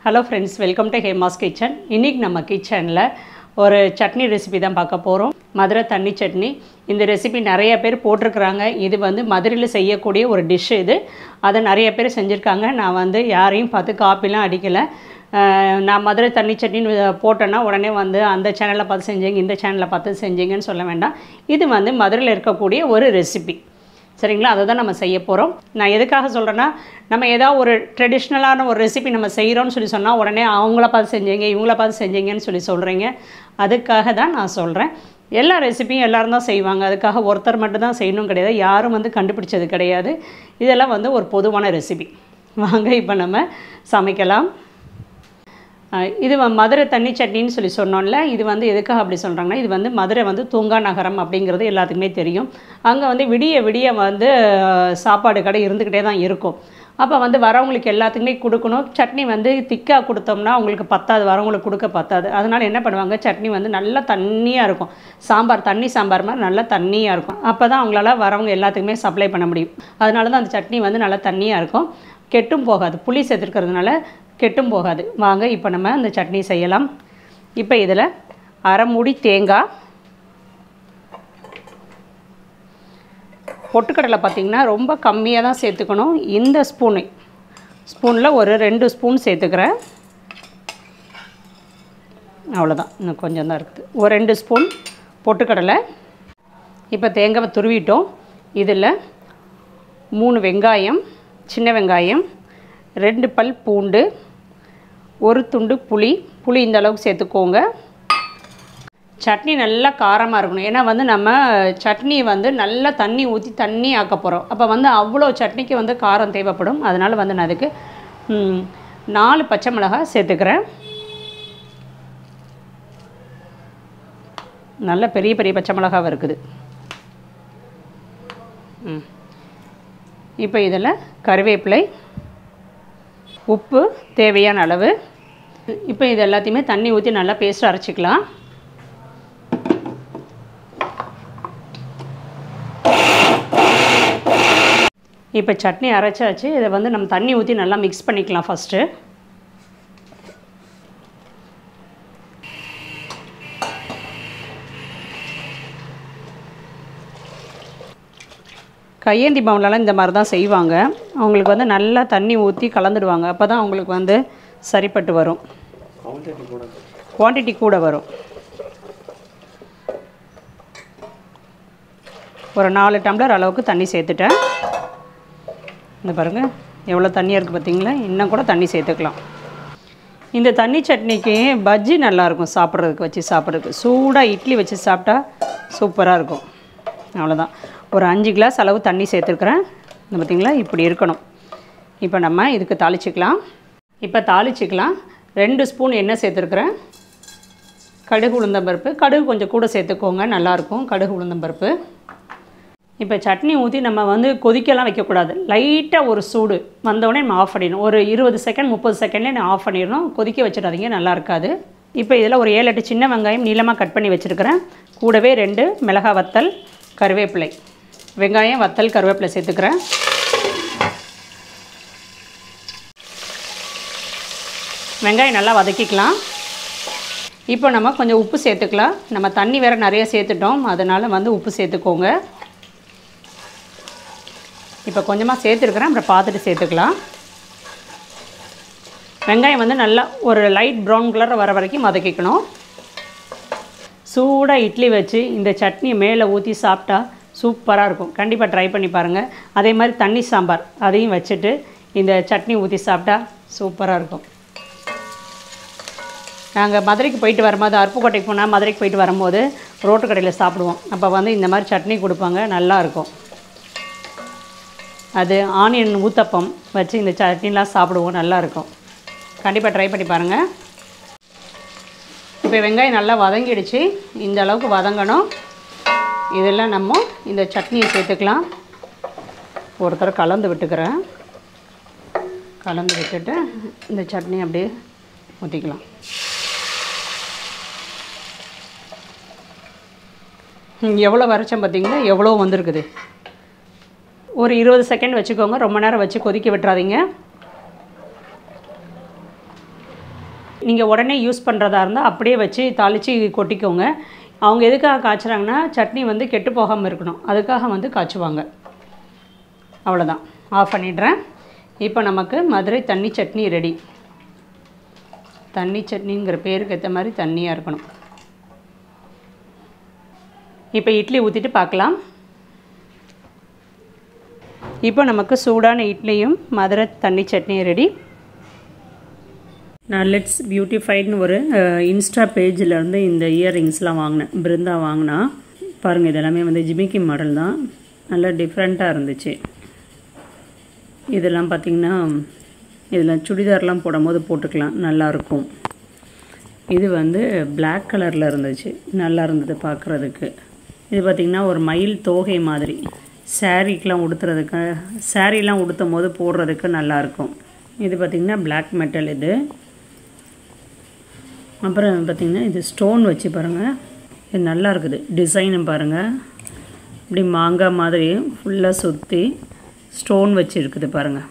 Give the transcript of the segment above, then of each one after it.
hello friends welcome to Hema's kitchen இன்றைக்கி நம்ம கிச்சனில் ஒரு சட்னி ரெசிபி தான் பார்க்க போகிறோம் மதுரை தண்ணி சட்னி இந்த ரெசிபி நிறைய பேர் போட்டிருக்கிறாங்க இது வந்து மதுரையில் செய்யக்கூடிய ஒரு டிஷ் இது அதை நிறைய பேர் செஞ்சுருக்காங்க நான் வந்து யாரையும் பார்த்து காப்பிலாம் அடிக்கலை அஹ் நான் மதுரை தண்ணி சட்னின்னு போட்டேன்னா உடனே வந்து அந்த சேனலில் பார்த்து செஞ்சீங்க இந்த சேனலில் பார்த்து செஞ்சீங்கன்னு சொல்ல வேண்டாம் இது வந்து மதுரையில் இருக்கக்கூடிய ஒரு ரெசிபி சரிங்களா அதை தான் நம்ம செய்ய போகிறோம் நான் எதுக்காக சொல்கிறேன்னா நம்ம ஏதாவது ஒரு ட்ரெடிஷ்னலான ஒரு ரெசிபி நம்ம செய்கிறோம்னு சொல்லி சொன்னால் உடனே அவங்கள பார்த்து செஞ்சீங்க இவங்கள பார்த்து செஞ்சீங்கன்னு சொல்லி சொல்கிறீங்க அதுக்காக தான் நான் சொல்கிறேன் எல்லா ரெசிபியும் எல்லாரும் தான் செய்வாங்க அதுக்காக ஒருத்தர் மட்டும் தான் செய்யணும் கிடையாது யாரும் வந்து கண்டுபிடிச்சது கிடையாது இதெல்லாம் வந்து ஒரு பொதுவான ரெசிபி வாங்க இப்போ நம்ம சமைக்கலாம் அஹ் இது வ- மதுரை தண்ணி சட்னின்னு சொல்லி சொன்னோம்ல இது வந்து எதுக்காக அப்படி சொல்கிறாங்கன்னா இது வந்து மதுரை வந்து தூங்கா நகரம் அப்படிங்கிறது எல்லாத்துக்குமே தெரியும் அங்கே வந்து விடிய விடிய வந்து அஹ், சாப்பாடு கடை இருந்துக்கிட்டே தான் இருக்கும் அப்போ வந்து வரவங்களுக்கு எல்லாத்துக்குமே கொடுக்கணும் சட்னி வந்து திக்காக கொடுத்தோம்னா அவங்களுக்கு பத்தாது வரவங்களுக்கு கொடுக்க பத்தாது அதனால் என்ன பண்ணுவாங்க சட்னி வந்து நல்லா தண்ணியாக இருக்கும் சாம்பார் தண்ணி சாம்பார் மாதிரி நல்லா தண்ணியாக இருக்கும் அப்போ தான் அவங்களால வரவங்க எல்லாத்துக்குமே சப்ளை பண்ண முடியும் அதனால தான் அந்த சட்னி வந்து நல்லா தண்ணியாக இருக்கும் கெட்டும் போகாது புளி சேர்த்துருக்கிறதுனால கெட்டும் போகாது வாங்க இப்போ நம்ம இந்த சட்னி செய்யலாம் இப்போ இதில் அரை மூடி தேங்காய் பொட்டுக்கடலை பார்த்திங்கன்னா ரொம்ப கம்மியாக தான் சேர்த்துக்கணும் இந்த ஸ்பூனு ஸ்பூனில் ஒரு ரெண்டு ஸ்பூன் சேர்த்துக்கிறேன் அவ்வளோதான் இன்னும் கொஞ்சம் தான் இருக்குது ஒரு ரெண்டு ஸ்பூன் பொட்டுக்கடலை இப்போ தேங்காவை துருவிட்டோம் இதில் மூணு வெங்காயம் சின்ன வெங்காயம் ரெண்டு பல் பூண்டு ஒரு துண்டு புளி புளி இந்த அளவுக்கு சேர்த்துக்கோங்க சட்னி நல்லா காரமாக இருக்கணும் ஏன்னா வந்து நம்ம சட்னி வந்து நல்லா தண்ணி ஊற்றி தண்ணி ஆக்க போகிறோம் அப்போ வந்து அவ்வளோ சட்னிக்கு வந்து காரம் தேவைப்படும் அதனால் வந்து நான் அதுக்கு ம், நாலு பச்சை மிளகாய் சேர்த்துக்கிறேன் நல்ல பெரிய பெரிய பச்சை மிளகாவும் இருக்குது ம் இப்போ இதில் கருவேப்பிலை உப்பு தேவையான அளவு இப்போ இது எல்லாத்தையுமே தண்ணி ஊற்றி நல்லா பேஸ்ட் அரைச்சிக்கலாம் இப்போ சட்னி அரைச்சாச்சு இதை வந்து நம்ம தண்ணி ஊற்றி நல்லா மிக்ஸ் பண்ணிக்கலாம் ஃபஸ்ட்டு கையேந்தி மாவுலலாம் இந்த மாதிரி தான் செய்வாங்க அவங்களுக்கு வந்து நல்லா தண்ணி ஊற்றி கலந்துடுவாங்க அப்போ தான் அவங்களுக்கு வந்து சரிப்பட்டு வரும் குவான்டிட்டி கூட வரும் ஒரு நாலு டம்ளர் அளவுக்கு தண்ணி சேர்த்துட்டேன் இந்த பாருங்கள் எவ்வளோ தண்ணியாக இருக்குது பார்த்தீங்களா இன்னும் கூட தண்ணி சேர்த்துக்கலாம் இந்த தண்ணி சட்னிக்கு பஜ்ஜி நல்லாயிருக்கும் சாப்பிட்றதுக்கு வச்சு சாப்பிட்றதுக்கு சூடாக இட்லி வச்சு சாப்பிட்டா சூப்பராக இருக்கும் அவ்வளோதான் ஒரு அஞ்சு கிளாஸ் அளவு தண்ணி சேர்த்துருக்குறேன் இந்த பார்த்தீங்களா இப்படி இருக்கணும் இப்போ நம்ம இதுக்கு தாளிச்சிக்கலாம் இப்போ தாளிச்சிக்கலாம் ரெண்டு ஸ்பூன் எண்ணெய் சேர்த்துருக்குறேன் கடுகு உளுந்தம்பருப்பு கடுகு கொஞ்சம் கூட சேர்த்துக்கோங்க நல்லாயிருக்கும் கடுகு உளுந்தம்பருப்பு இப்போ சட்னி ஊற்றி நம்ம வந்து கொதிக்கலாம் வைக்கக்கூடாது லைட்டாக ஒரு சூடு வந்தோடனே நம்ம ஆஃப் பண்ணிடணும் ஒரு இருபது செகண்ட் முப்பது செகண்ட்லேயே நான் ஆஃப் பண்ணிடணும் கொதிக்க வச்சிடாதீங்க நல்லா இருக்காது இப்போ இதில் ஒரு ஏழு எட்டு சின்ன வெங்காயம் நீளமாக கட் பண்ணி வச்சுருக்கிறேன் கூடவே ரெண்டு மிளகா வத்தல் கருவேப்பிலை வெங்காயம் வத்தல் கருவேப்பிலை சேர்த்துக்கிறேன் வெங்காயம் நல்லா வதக்கிக்கலாம் இப்போ நம்ம கொஞ்சம் உப்பு சேர்த்துக்கலாம் நம்ம தண்ணி வேறு நிறைய சேர்த்துட்டோம் அதனால் வந்து உப்பு சேர்த்துக்கோங்க இப்போ கொஞ்சமாக சேர்த்துருக்குறேன் அப்புறம் பார்த்துட்டு சேர்த்துக்கலாம் வெங்காயம் வந்து நல்லா ஒரு லைட் ப்ரௌன் கலர் வர வரைக்கும் வதக்கிக்கணும் சூடாக இட்லி வச்சு இந்த சட்னியை மேலே ஊற்றி சாப்பிட்டா சூப்பராக இருக்கும் கண்டிப்பாக ட்ரை பண்ணி பாருங்கள் அதே மாதிரி தண்ணி சாம்பார் அதையும் வச்சுட்டு இந்த சட்னி ஊற்றி சாப்பிட்டா சூப்பராக இருக்கும் நாங்கள் மதுரைக்கு போயிட்டு வரும்போது அருப்புக்கோட்டைக்கு போனால் மதுரைக்கு போயிட்டு வரும்போது ரோட்டு கடையில் சாப்பிடுவோம் அப்போ வந்து இந்த மாதிரி சட்னி கொடுப்பாங்க நல்லா இருக்கும் அது ஆனியன் ஊத்தப்பம் வச்சு இந்த சட்னிலாம் சாப்பிடுவோம் நல்லா இருக்கும் கண்டிப்பாக ட்ரை பண்ணி பாருங்கள் இப்போ வெங்காயம் நல்லா வதங்கிடுச்சு இந்த அளவுக்கு வதங்கணும் இதெல்லாம் நம்ம இந்த சட்னியை சேர்த்துக்கலாம் ஒருத்தர் கலந்து விட்டுக்கிறேன் கலந்து விட்டுட்டு இந்த சட்னி அப்படியே ஊற்றிக்கலாம் எவ்வளோ வரைச்சோம் பார்த்தீங்களா எவ்வளோ வந்திருக்குது ஒரு இருபது செகண்ட் வச்சுக்கோங்க ரொம்ப நேரம் வச்சு கொதிக்க விட்டுறாதீங்க நீங்கள் உடனே யூஸ் பண்ணுறதா இருந்தால் அப்படியே வச்சு தாளித்து கொட்டிக்கோங்க அவங்க எதுக்காக காய்ச்சுறாங்கன்னா சட்னி வந்து கெட்டு போகாமல் இருக்கணும் அதுக்காக வந்து காய்ச்சுவாங்க அவ்வளோதான் ஆஃப் பண்ணிடுறேன் இப்போ நமக்கு மதுரை தண்ணி சட்னி ரெடி தண்ணி சட்னிங்கிற பேருக்கு ஏற்ற மாதிரி தண்ணியாக இருக்கணும் இப்போ இட்லி ஊற்றிட்டு பார்க்கலாம் இப்போ நமக்கு சூடான இட்லியும் மதுரை தண்ணி சட்னியும் ரெடி நான் லெட்ஸ் பியூட்டிஃபைட்னு ஒரு இன்ஸ்டா பேஜில் இருந்து இந்த இயர்ரிங்ஸ்லாம் வாங்கினேன் பிருந்தா வாங்கினா பாருங்கள் இதெல்லாமே வந்து ஜிமிக்கி மாடல் தான் நல்லா டிஃப்ரெண்ட்டாக இருந்துச்சு இதெல்லாம் பார்த்திங்கன்னா இதில் சுடிதார்லாம் போடும்போது போட்டுக்கலாம் நல்லாயிருக்கும் இது வந்து பிளாக் கலரில் இருந்துச்சு நல்லா இருந்தது பார்க்குறதுக்கு இது பார்த்திங்கன்னா ஒரு மயில் தோகை மாதிரி சாரீக்கெலாம் உடுத்துறதுக்கு சாரீலாம் உடுத்தும் போது போடுறதுக்கு நல்லாயிருக்கும் இது பார்த்திங்கன்னா பிளாக் மெட்டல் இது அப்புறம் பார்த்திங்கன்னா இது ஸ்டோன் வச்சு பாருங்கள் இது நல்லா இருக்குது டிசைனும் பாருங்கள் இப்படி மாங்காய் மாதிரி ஃபுல்லாக சுற்றி ஸ்டோன் வச்சு இருக்குது பாருங்கள்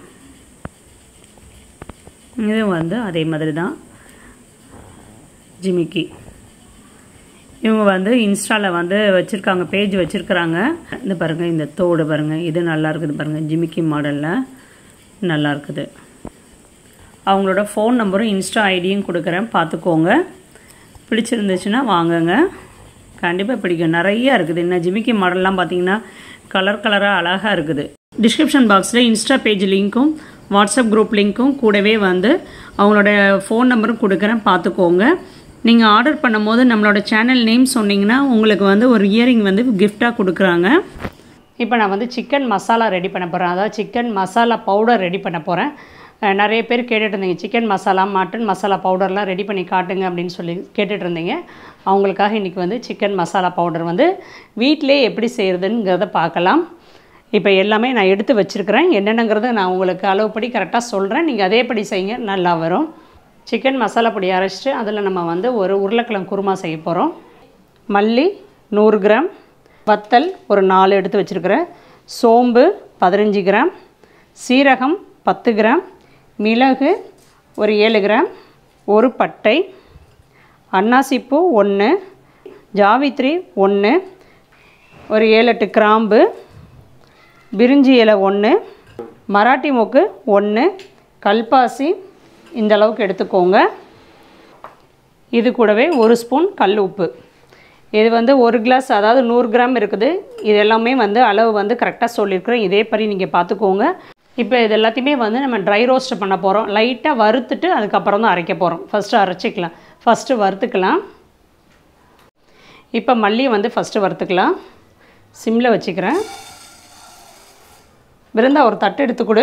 இது வந்து அதே மாதிரி தான் ஜிமிக்கி இவங்க வந்து இன்ஸ்டாவில் வந்து வச்சுருக்காங்க பேஜ் வச்சுருக்குறாங்க இந்த பாருங்கள் இந்த தோடு பாருங்கள் இது நல்லா இருக்குது பாருங்கள் ஜிமிக்கி மாடலில் நல்லா இருக்குது அவங்களோட ஃபோன் நம்பரும் இன்ஸ்டா ஐடியும் கொடுக்குறேன் பார்த்துக்கோங்க பிடிச்சிருந்துச்சுன்னா வாங்குங்க கண்டிப்பாக பிடிக்கும் நிறையா இருக்குது இன்னும் ஜிமிக்கி மாடல்லாம் பார்த்தீங்கன்னா கலர் கலராக அழகாக இருக்குது டிஸ்கிரிப்ஷன் பாக்ஸில் இன்ஸ்டா பேஜ் லிங்க்கும் வாட்ஸ்அப் குரூப் லிங்க்கும் கூடவே வந்து அவங்களோட ஃபோன் நம்பரும் கொடுக்குறேன் பார்த்துக்கோங்க நீங்கள் ஆர்டர் பண்ணும்போது நம்மளோட சேனல் நேம் சொன்னீங்கன்னா உங்களுக்கு வந்து ஒரு இயரிங் வந்து கிஃப்டாக கொடுக்குறாங்க இப்போ நான் வந்து சிக்கன் மசாலா ரெடி பண்ண போகிறேன் அதாவது சிக்கன் மசாலா பவுடர் ரெடி பண்ண போகிறேன் அஹ் நிறைய பேர் கேட்டுட்டு இருந்தீங்க சிக்கன் மசாலா மட்டன் மசாலா பவுடர்லாம் ரெடி பண்ணி காட்டுங்க அப்படின்னு சொல்லி கேட்டுட்டு இருந்தீங்க அவங்களுக்காக இன்றைக்கி வந்து சிக்கன் மசாலா பவுடர் வந்து வீட்டிலே எப்படி செய்கிறதுங்கிறத பார்க்கலாம் இப்போ எல்லாமே நான் எடுத்து வச்சுருக்கிறேன் என்னென்னங்கிறத நான் உங்களுக்கு அளவுப்படி கரெக்டாக சொல்கிறேன் நீங்கள் அதேபடி செய்யுங்க நல்லா வரும் சிக்கன் மசாலா பொடி அரைச்சிட்டு அதில் நம்ம வந்து ஒரு உருளைக்கிழங்கு குருமா செய்ய போகிறோம் மல்லி நூறு கிராம் வத்தல் ஒரு நாலு எடுத்து வச்சுருக்கிறேன் சோம்பு பதினஞ்சு கிராம் சீரகம் பத்து கிராம் மிளகு ஒரு ஏழு கிராம் ஒரு பட்டை அன்னாசிப்பூ ஒன்று ஜாவித்ரி ஒன்று ஒரு ஏழு எட்டு கிராம்பு பிரிஞ்சி இலை ஒன்று மராட்டி மொக்கு ஒன்று கல்பாசி இந்த அளவுக்கு எடுத்துக்கோங்க இது கூடவே ஒரு ஸ்பூன் கல் உப்பு இது வந்து ஒரு கிளாஸ் அதாவது நூறு கிராம் இருக்குது இது எல்லாமே வந்து அளவு வந்து கரெக்டாக சொல்லியிருக்கிறேன் இதே படி நீங்கள் பார்த்துக்கோங்க இப்போ இது எல்லாத்தையுமே வந்து நம்ம ட்ரை ரோஸ்ட் பண்ண போகிறோம் லைட்டாக வறுத்துட்டு அதுக்கப்புறம் தான் அரைக்க போகிறோம் ஃபஸ்ட்டு அரைச்சிக்கலாம் ஃபஸ்ட்டு வறுத்துக்கலாம் இப்போ மல்லியை வந்து ஃபஸ்ட்டு வறுத்துக்கலாம் சிம்மில் வச்சுக்கிறேன் விருந்தா ஒரு தட்டு எடுத்து கொடு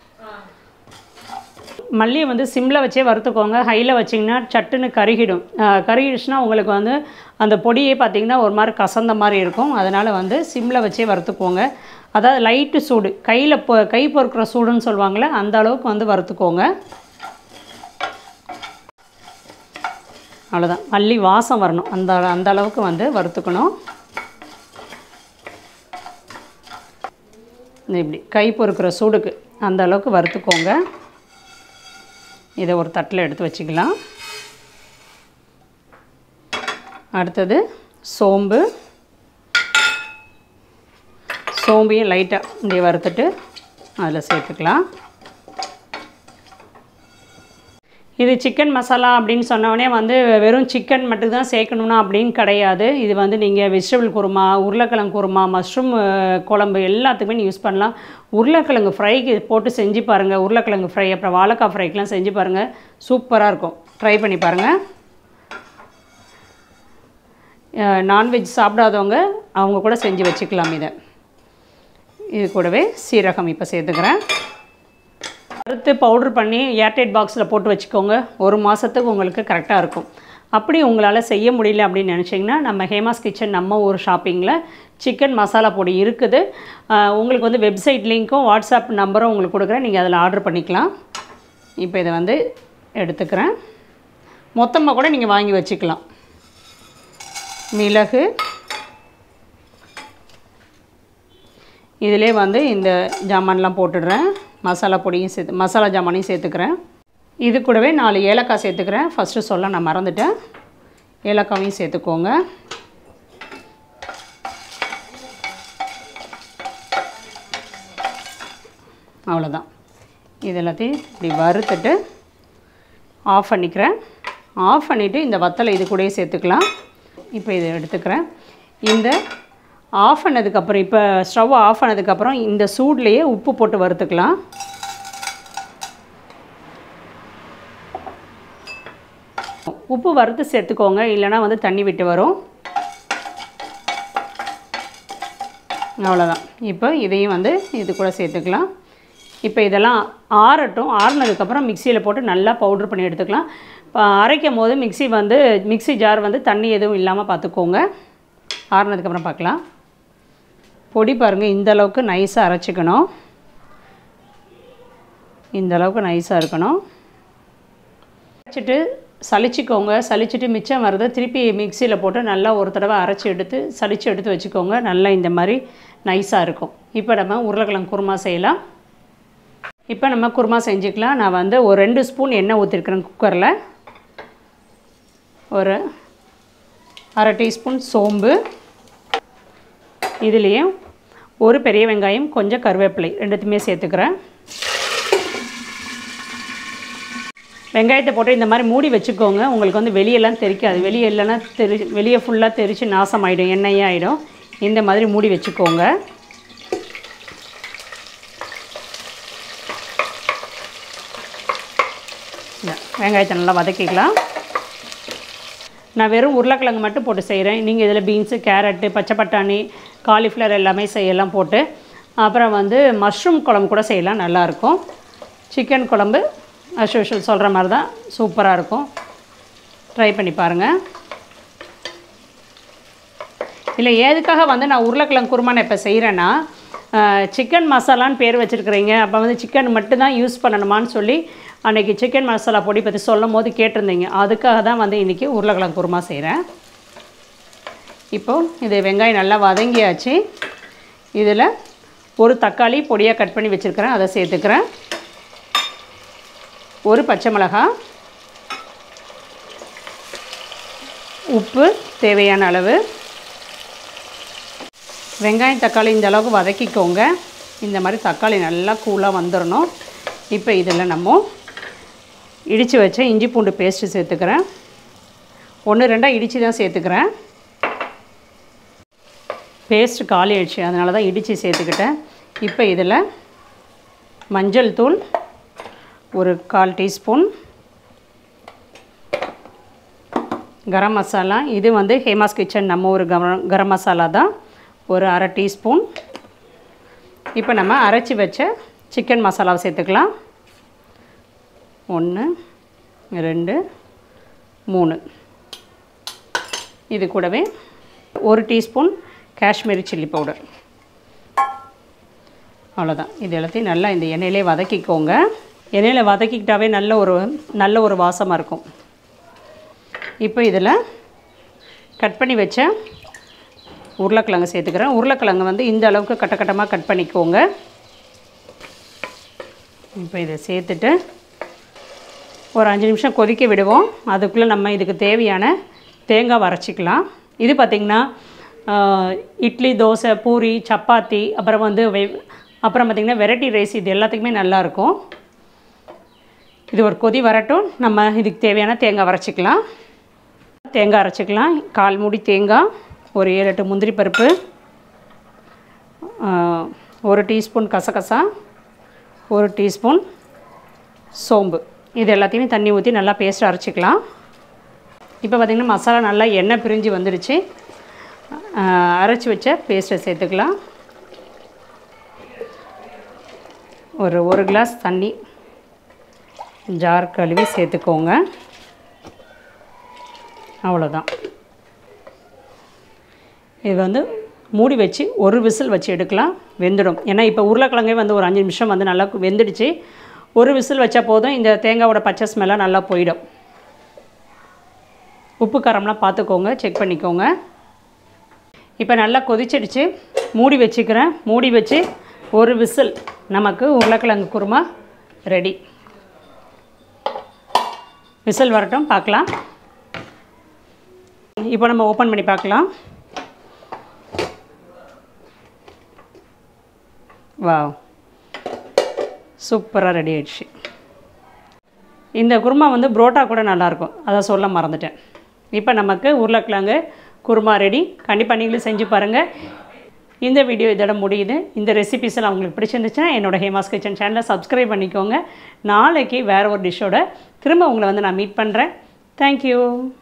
மல்லியை வந்து சிம்மில் வச்சே வறுத்துக்கோங்க ஹையில் வச்சிங்கன்னா சட்டுன்னு கருகிடும் அஹ் கருகிடுச்சுன்னா உங்களுக்கு வந்து அந்த பொடியே பார்த்திங்கன்னா ஒரு மாதிரி கசந்த மாதிரி இருக்கும் அதனால் வந்து சிம்மில் வச்சே வறுத்துக்கோங்க அதாவது லைட்டு சூடு கையில் பொ கை பொறுக்கிற சூடுன்னு சொல்லுவாங்களே அந்த அளவுக்கு வந்து வறுத்துக்கோங்க அவ்வளோதான் மல்லி வாசம் வரணும் அந்த அந்த அளவுக்கு வந்து வறுத்துக்கணும் இந்த இப்படி கை பொறுக்கிற சூடுக்கு அந்த அளவுக்கு வறுத்துக்கோங்க இதை ஒரு தட்டில் எடுத்து வச்சுக்கலாம் அடுத்தது சோம்பு சோம்பையும் லைட்டாக இப்படி வறுத்துட்டு அதில் சேர்த்துக்கலாம் இது சிக்கன் மசாலா அப்படின்னு சொன்னோடனே வந்து வெறும் சிக்கன் மட்டும் தான் சேர்க்கணும்னா அப்படின்னு கிடையாது இது வந்து நீங்கள் வெஜிடபிள் குருமா உருளைக்கிழங்கு குருமா மஷ்ரூம் அஹ், குழம்பு எல்லாத்துக்குமே நீ யூஸ் பண்ணலாம் உருளைக்கிழங்கு ஃப்ரைக்கு போட்டு செஞ்சு பாருங்கள் உருளைக்கிழங்கு ஃப்ரை அப்புறம் வாழைக்காய் ஃப்ரைக்கெலாம் செஞ்சு பாருங்கள் சூப்பராக இருக்கும் ட்ரை பண்ணி பாருங்கள் நான்வெஜ் சாப்பிடாதவங்க அவங்க கூட செஞ்சு வச்சுக்கலாம் இதை இது கூடவே சீரகம் இப்போ சேர்த்துக்கிறேன் வறுத்து பவுடர் பண்ணி ஏர்டைட் பாக்ஸில் போட்டு வச்சுக்கோங்க ஒரு மாதத்துக்கு உங்களுக்கு கரெக்டாக இருக்கும் அப்படி உங்களால் செய்ய முடியல அப்படின்னு நினச்சிங்கன்னா நம்ம ஹேமாஸ் கிச்சன் நம்ம ஒரு ஷாப்பிங்கில் சிக்கன் மசாலா பொடி இருக்குது ஆஹ் உங்களுக்கு வந்து வெப்சைட் லிங்க்கும் வாட்ஸ்அப் நம்பரும் உங்களுக்கு கொடுக்குறேன் நீங்கள் அதில் ஆர்டர் பண்ணிக்கலாம் இப்போ இதை வந்து எடுத்துக்கிறேன் மொத்தமாக கூட நீங்கள் வாங்கி வச்சுக்கலாம் மிளகு இதிலே வந்து இந்த ஜாமான்லாம் போட்டுடுறேன் மசாலா பொடியும் சேர்த்து மசாலா ஜாமானையும் சேர்த்துக்கிறேன் இது கூடவே நாலு ஏலக்காய் சேர்த்துக்கிறேன் ஃபஸ்ட்டு சொல்ல நான் மறந்துட்டேன் ஏலக்காவையும் சேர்த்துக்கோங்க அவ்வளோதான் இது எல்லாத்தையும் இப்படி வறுத்துட்டு ஆஃப் பண்ணிக்கிறேன் ஆஃப் பண்ணிவிட்டு இந்த வத்தலை இது கூடயே சேர்த்துக்கலாம் இப்போ இதை எடுத்துக்கிறேன் இந்த ஆஃப் பண்ணதுக்கப்புறம் இப்போ ஸ்டவ் ஆஃப் பண்ணதுக்கப்புறம் இந்த சூட்லேயே உப்பு போட்டு வறுத்துக்கலாம் உப்பு வறுத்து சேர்த்துக்கோங்க இல்லைனா வந்து தண்ணி விட்டு வரும் அவ்வளோதான் இப்போ இதையும் வந்து இது கூட சேர்த்துக்கலாம் இப்போ இதெல்லாம் ஆறட்டும் ஆறுனதுக்கப்புறம் மிக்சியில் போட்டு நல்லா பவுட்ரு பண்ணி எடுத்துக்கலாம் இப்போ அரைக்கும் போது மிக்ஸி வந்து மிக்ஸி ஜார் வந்து தண்ணி எதுவும் இல்லாமல் பார்த்துக்கோங்க ஆறுனதுக்கப்புறம் பார்க்கலாம் பொடி பாருங்கள் இந்த அளவுக்கு நைஸாக அரைச்சிக்கணும் இந்த அளவுக்கு நைஸாக இருக்கணும் அரைச்சிட்டு சலிச்சிக்கோங்க சலிச்சிட்டு மிச்சம் வரதை திருப்பி மிக்சியில் போட்டு நல்லா ஒரு தடவை அரைச்சி எடுத்து சலிச்சு எடுத்து வச்சுக்கோங்க நல்லா இந்த மாதிரி நைஸாக இருக்கும் இப்போ நம்ம உருளைக்கிழங்கு குருமா செய்யலாம் இப்போ நம்ம குருமா செஞ்சுக்கலாம் நான் வந்து ஒரு ரெண்டு ஸ்பூன் எண்ணெய் ஊற்றிருக்கிறேன் குக்கரில் ஒரு அரை டீஸ்பூன் சோம்பு இதுலேயும் ஒரு பெரிய வெங்காயம் கொஞ்சம் கருவேப்பிலை ரெண்டுத்தையுமே சேர்த்துக்கிறேன் வெங்காயத்தை போட்டு இந்த மாதிரி மூடி வச்சுக்கோங்க உங்களுக்கு வந்து வெளியெல்லாம் தெரிக்காது வெளியே இல்லைன்னா தெரி வெளியே ஃபுல்லாக தெரித்து நாசமாயிடும் எண்ணெயே ஆகிடும் இந்த மாதிரி மூடி வச்சுக்கோங்க இந்த வெங்காயத்தை நல்லா வதக்கிக்கலாம் நான் வெறும் உருளைக்கிழங்கு மட்டும் போட்டு செய்கிறேன் நீங்கள் இதில் பீன்ஸு கேரட்டு பச்சை பட்டாணி காலிஃப்ளவர் எல்லாமே செய்யலாம் போட்டு அப்புறம் வந்து மஷ்ரூம் குழம்பு கூட செய்யலாம் நல்லாயிருக்கும் சிக்கன் குழம்பு அஸ் யூஷுவல் சொல்கிற மாதிரி தான் சூப்பராக இருக்கும் ட்ரை பண்ணி பாருங்கள் இல்லை ஏதுக்காக வந்து நான் உருளைக்கிழங்கு குருமா நான் இப்போ செய்கிறேன்னா சிக்கன் மசாலான்னு பேர் வச்சுருக்கிறீங்க அப்போ வந்து சிக்கன் மட்டும்தான் யூஸ் பண்ணணுமான்னு சொல்லி அன்றைக்கி சிக்கன் மசாலா பொடி பற்றி சொல்லும் போது கேட்டிருந்தீங்க அதுக்காக தான் வந்து இன்றைக்கி உருளைக்கிழங்கு குருமா செய்கிறேன் இப்போது இது வெங்காயம் நல்லா வதங்கியாச்சு இதில் ஒரு தக்காளி பொடியாக கட் பண்ணி வச்சுருக்கிறேன் அதை சேர்த்துக்கிறேன் ஒரு பச்சை மிளகாய் உப்பு தேவையான அளவு வெங்காயம் தக்காளி இந்த அளவுக்கு வதக்கிக்கோங்க இந்த மாதிரி தக்காளி நல்லா கூலாக வந்துடணும் இப்போ இதில் நம்ம இடித்து வச்ச இஞ்சி பூண்டு பேஸ்ட்டு சேர்த்துக்கிறேன் ஒன்று ரெண்டாக இடித்து தான் சேர்த்துக்கிறேன் பேஸ்ட்டு காலி ஆயிடுச்சு அதனால தான் இடித்து சேர்த்துக்கிட்டேன் இப்போ இதில் மஞ்சள் தூள் ஒரு கால் டீஸ்பூன் கரம் மசாலா இது வந்து ஹேமாஸ் கிச்சன் நம்ம ஒரு கரம் கரம் மசாலா தான் ஒரு அரை டீஸ்பூன் இப்போ நம்ம அரைச்சி வச்ச சிக்கன் மசாலாவை சேர்த்துக்கலாம் ஒன்று ரெண்டு மூணு இது கூடவே ஒரு டீஸ்பூன் காஷ்மீரி சில்லி பவுடர் அவ்வளோதான் இது எல்லாத்தையும் நல்லா இந்த எண்ணெயிலே வதக்கிக்கோங்க எண்ணெயில் வதக்கிக்கிட்டாவே நல்ல ஒரு நல்ல ஒரு வாசமாக இருக்கும் இப்போ இதில் கட் பண்ணி வச்ச உருளைக்கிழங்கு சேர்த்துக்கிறேன் உருளைக்கிழங்கு வந்து இந்த அளவுக்கு கட்ட கட்டமாக கட் பண்ணிக்கோங்க இப்போ இதை சேர்த்துட்டு ஒரு அஞ்சு நிமிஷம் கொதிக்க விடுவோம் அதுக்குள்ளே நம்ம இதுக்கு தேவையான தேங்காய் வரைச்சிக்கலாம் இது பார்த்திங்கன்னா ஆஹ், இட்லி தோசை பூரி சப்பாத்தி அப்புறம் வந்து வெ அப்புறம் பார்த்திங்கன்னா வெரைட்டி ரைஸ் இது எல்லாத்துக்குமே நல்லாயிருக்கும் இது ஒரு கொதி வரட்டும் நம்ம இதுக்கு தேவையான தேங்காய் வரைச்சிக்கலாம் தேங்காய் அரைச்சிக்கலாம் கால் மூடி தேங்காய் ஒரு ஏழு எட்டு முந்திரி பருப்பு ஆஹ், ஒரு டீஸ்பூன் கசகசா ஒரு டீஸ்பூன் சோம்பு இது எல்லாத்தையுமே தண்ணி ஊற்றி நல்லா பேஸ்ட் அரைச்சிக்கலாம் இப்போ பார்த்திங்கன்னா மசாலா நல்லா எண்ணெய் பிரிஞ்சு வந்துடுச்சு ஆஹ், அரைச்சி வச்ச பேஸ்ட்டை சேர்த்துக்கலாம் ஒரு ஒரு கிளாஸ் தண்ணி ஜார் கழுவி சேர்த்துக்கோங்க அவ்வளோதான் இது வந்து மூடி வச்சு ஒரு விசில் வச்சு எடுக்கலாம் வெந்துடும் ஏன்னா இப்போ உருளைக்கிழங்கே வந்து ஒரு அஞ்சு நிமிஷம் வந்து நல்லா வெந்துடுச்சு ஒரு விசில் வச்சா போதும் இந்த தேங்காவோட பச்சை ஸ்மெல்லாம் நல்லா போயிடும் உப்பு காரம்லாம் பார்த்துக்கோங்க செக் பண்ணிக்கோங்க இப்போ நல்லா கொதிச்சிடுச்சு மூடி வச்சுக்கிறேன் மூடி வச்சு ஒரு விசில் நமக்கு உருளைக்கிழங்கு குருமா ரெடி விசில் வரட்டும் பார்க்கலாம் இப்போ நம்ம ஓப்பன் பண்ணி பார்க்கலாம் வாவ் சூப்பராக ரெடி ஆயிடுச்சு இந்த குருமா வந்து புரோட்டா கூட நல்லாயிருக்கும் அதை சொல்ல மறந்துட்டேன் இப்போ நமக்கு உருளைக்கிழங்கு குருமா ரெடி கண்டிப்பாக நீங்களும் செஞ்சு பாருங்கள் இந்த வீடியோ இதோட முடியுது இந்த ரெசிபிஸ் எல்லாம் உங்களுக்கு பிடிச்சிருந்துச்சுன்னா என்னோட ஹேமாஸ் கிச்சன் சேனலை சப்ஸ்கிரைப் பண்ணிக்கோங்க நாளைக்கு வேறு ஒரு டிஷ்ஷோட திரும்ப உங்களை வந்து நான் மீட் பண்ணுறேன் தேங்க்யூ